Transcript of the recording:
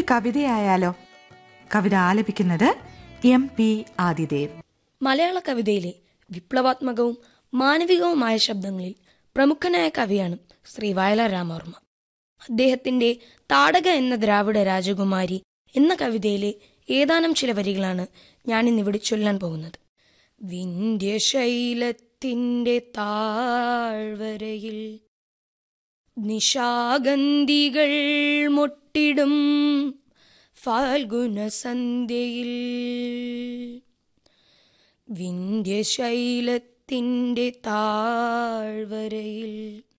ഒരു കവിതയായാലോ കവിത ആലപിക്കുന്നത് M P Adidev മലയാള കവിതയിലെ വിപ്ലവാത്മകവും മാനവികവുമായ ശബ്ദങ്ങളിൽ പ്രമുഖനായ കവിയാണ് ശ്രീ വയലാർ രാമവർമ്മ അദ്ദേഹത്തിന്റെ താടക എന്ന ദ്രാവിഡ രാജകുമാരി എന്ന കവിതയിലെ ഏതാനും ചില വരികളാണ് ഞാൻ ഇന്നിവിടെ ചൊല്ലാൻ പോകുന്നത് വിന്ധ്യശൈലത്തിന്റെ താഴ്വരയിൽ നിശാഗന്ധികൾ മൊട്ടിടും ഫാൽഗുന സന്ധ്യയിൽ വിന്ധ്യശൈലത്തിൻ്റെ താഴ്വരയിൽ